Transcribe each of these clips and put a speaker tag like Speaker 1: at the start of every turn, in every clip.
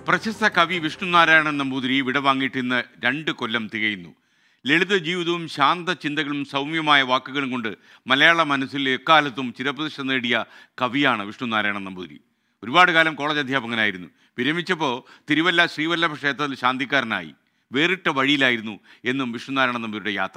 Speaker 1: പ്രശസ്ത കവി വിഷ്ണുനാരായണൻ നമ്പൂതിരി വിടവാങ്ങിയിട്ട് ഇന്ന് രണ്ട് കൊല്ലം തികയുന്നു ലളിത ജീവിതവും ശാന്ത ചിന്തകളും സൗമ്യമായ വാക്കുകളും കൊണ്ട് മലയാള മനസ്സിൽ എക്കാലത്തും ചിരപ്രതിഷ്ഠ നേടിയ കവിയാണ് വിഷ്ണുനാരായണൻ നമ്പൂതിരി ഒരുപാട് കാലം കോളേജ് അധ്യാപകനായിരുന്നു വിരമിച്ചപ്പോൾ തിരുവല്ല ശ്രീവല്ലഭ ക്ഷേത്രത്തിൽ ശാന്തിക്കാരനായി വേറിട്ട വഴിയിലായിരുന്നു എന്നും വിഷ്ണുനാരായണൻ നമ്പൂതിരിയുടെ യാത്ര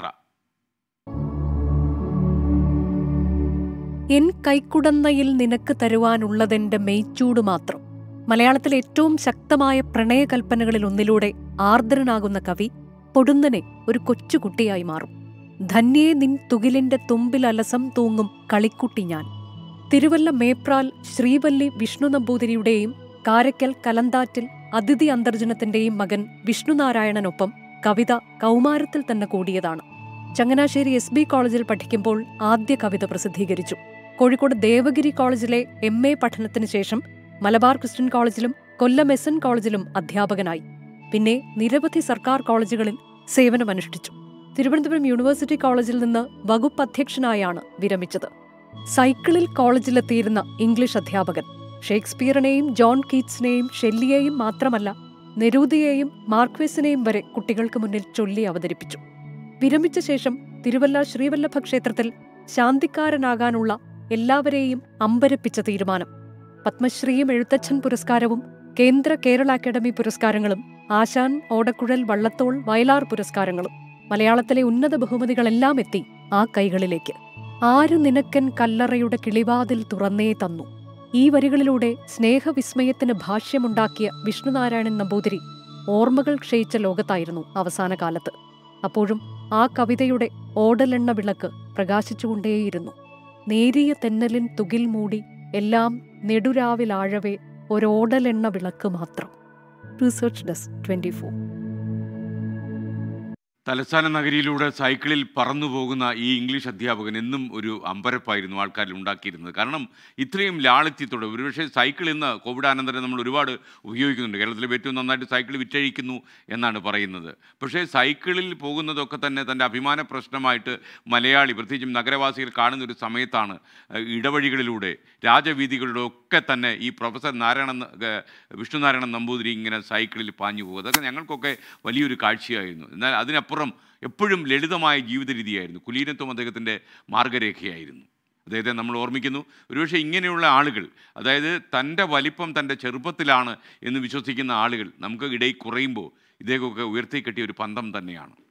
Speaker 2: എൻ കൈക്കുടന്നയിൽ നിനക്ക് തരുവാനുള്ളതെന്റെ മെയ്ച്ചൂട് മാത്രം മലയാളത്തിലെ ഏറ്റവും ശക്തമായ പ്രണയകൽപ്പനകളിൽ ഒന്നിലൂടെ ആർദ്രനാകുന്ന കവി പൊടുന്നനെ ഒരു കൊച്ചുകുട്ടിയായി മാറും ധന്യേ നിൻ തുകിലിന്റെ തുമ്പിൽ അലസം തൂങ്ങും കളിക്കുട്ടി ഞാൻ തിരുവല്ല മേപ്രാൽ ശ്രീവല്ലി വിഷ്ണു നമ്പൂതിരിയുടെയും കാരക്കൽ കലന്താറ്റിൽ അതിഥി അന്തർജനത്തിന്റെയും മകൻ വിഷ്ണുനാരായണനൊപ്പം കവിത കൗമാരത്തിൽ തന്നെ കൂടിയതാണ് ചങ്ങനാശ്ശേരി എസ് ബി കോളേജിൽ പഠിക്കുമ്പോൾ ആദ്യ കവിത പ്രസിദ്ധീകരിച്ചു കോഴിക്കോട് ദേവഗിരി കോളേജിലെ എം എ പഠനത്തിന് ശേഷം മലബാർ ക്രിസ്ത്യൻ കോളേജിലും കൊല്ലം എസ് എൻ കോളേജിലും അധ്യാപകനായി പിന്നെ നിരവധി സർക്കാർ കോളേജുകളിൽ സേവനമനുഷ്ഠിച്ചു തിരുവനന്തപുരം യൂണിവേഴ്സിറ്റി കോളേജിൽ നിന്ന് വകുപ്പ് അധ്യക്ഷനായാണ് വിരമിച്ചത് സൈക്കിളിൽ കോളേജിലെത്തിയിരുന്ന ഇംഗ്ലീഷ് അധ്യാപകൻ ഷേക്സ്പിയറിനെയും ജോൺ കീറ്റ്സിനെയും ഷെല്ലിയെയും മാത്രമല്ല നെരൂദിയെയും മാർക്വേസിനെയും വരെ കുട്ടികൾക്ക് മുന്നിൽ ചൊല്ലി അവതരിപ്പിച്ചു വിരമിച്ച ശേഷം തിരുവല്ല ശ്രീവല്ലഭ ക്ഷേത്രത്തിൽ ശാന്തിക്കാരനാകാനുള്ള എല്ലാവരെയും അമ്പരപ്പിച്ച തീരുമാനം പത്മശ്രീയും എഴുത്തച്ഛൻ പുരസ്കാരവും കേന്ദ്ര കേരള അക്കാദമി പുരസ്കാരങ്ങളും ആശാൻ ഓടക്കുഴൽ വള്ളത്തോൾ വയലാർ പുരസ്കാരങ്ങളും മലയാളത്തിലെ ഉന്നത ബഹുമതികളെല്ലാം എത്തി ആ കൈകളിലേക്ക് ആര് നിനക്കൻ കല്ലറയുടെ കിളിവാതിൽ തുറന്നേ തന്നു ഈ വരികളിലൂടെ സ്നേഹവിസ്മയത്തിന് ഭാഷ്യമുണ്ടാക്കിയ വിഷ്ണുനാരായണൻ നമ്പൂതിരി ഓർമ്മകൾ ക്ഷയിച്ച ലോകത്തായിരുന്നു അവസാന കാലത്ത് അപ്പോഴും ആ കവിതയുടെ ഓടലെണ്ണ വിളക്ക് പ്രകാശിച്ചുകൊണ്ടേയിരുന്നു നേരിയ തെന്നലിൻ തുകിൽ മൂടി എല്ലാം നെടുരാവിലാഴവേ ഒരോടലെണ്ണ വിളക്ക് മാത്രം റിസർച്ച് ഡെസ്ക് ട്വന്റി ഫോർ
Speaker 1: തലസ്ഥാന നഗരിയിലൂടെ സൈക്കിളിൽ പറന്നു പോകുന്ന ഈ ഇംഗ്ലീഷ് അധ്യാപകൻ എന്നും ഒരു അമ്പരപ്പായിരുന്നു ആൾക്കാരിൽ ഉണ്ടാക്കിയിരുന്നത് കാരണം ഇത്രയും ലാളിത്യത്തോടെ ഒരുപക്ഷെ സൈക്കിൾ ഇന്ന് കോവിഡാനന്തരം നമ്മൾ ഒരുപാട് ഉപയോഗിക്കുന്നുണ്ട് കേരളത്തിൽ ഏറ്റവും നന്നായിട്ട് സൈക്കിൾ വിറ്റഴിക്കുന്നു എന്നാണ് പറയുന്നത് പക്ഷേ സൈക്കിളിൽ പോകുന്നതൊക്കെ തന്നെ തൻ്റെ അഭിമാന പ്രശ്നമായിട്ട് മലയാളി പ്രത്യേകിച്ചും നഗരവാസികൾ കാണുന്ന ഒരു സമയത്താണ് ഏഹ്, ഇടവഴികളിലൂടെ രാജവീതികളിലൂടെ ഒക്കെ തന്നെ ഈ പ്രൊഫസർ നാരായണൻ ഏഹ്, വിഷ്ണുനാരായണൻ നമ്പൂതിരി ഇങ്ങനെ സൈക്കിളിൽ പാഞ്ഞു പോകും അതൊക്കെ ഞങ്ങൾക്കൊക്കെ വലിയൊരു കാഴ്ചയായിരുന്നു എന്നാൽ അതിനപ്പുറം എപ്പോഴും ലളിതമായ ജീവിത രീതിയായിരുന്നു കുലീനത്വം അദ്ദേഹത്തിൻ്റെ മാർഗരേഖയായിരുന്നു അദ്ദേഹത്തെ നമ്മൾ ഓർമ്മിക്കുന്നു ഒരുപക്ഷെ ഇങ്ങനെയുള്ള ആളുകൾ അതായത് തൻ്റെ വലിപ്പം തൻ്റെ ചെറുപ്പത്തിലാണ് എന്ന് വിശ്വസിക്കുന്ന ആളുകൾ നമുക്ക് ഇടയിൽ കുറയുമ്പോൾ ഇദ്ദേഹമൊക്കെ ഉയർത്തിക്കെട്ടിയ ഒരു പന്തം തന്നെയാണ്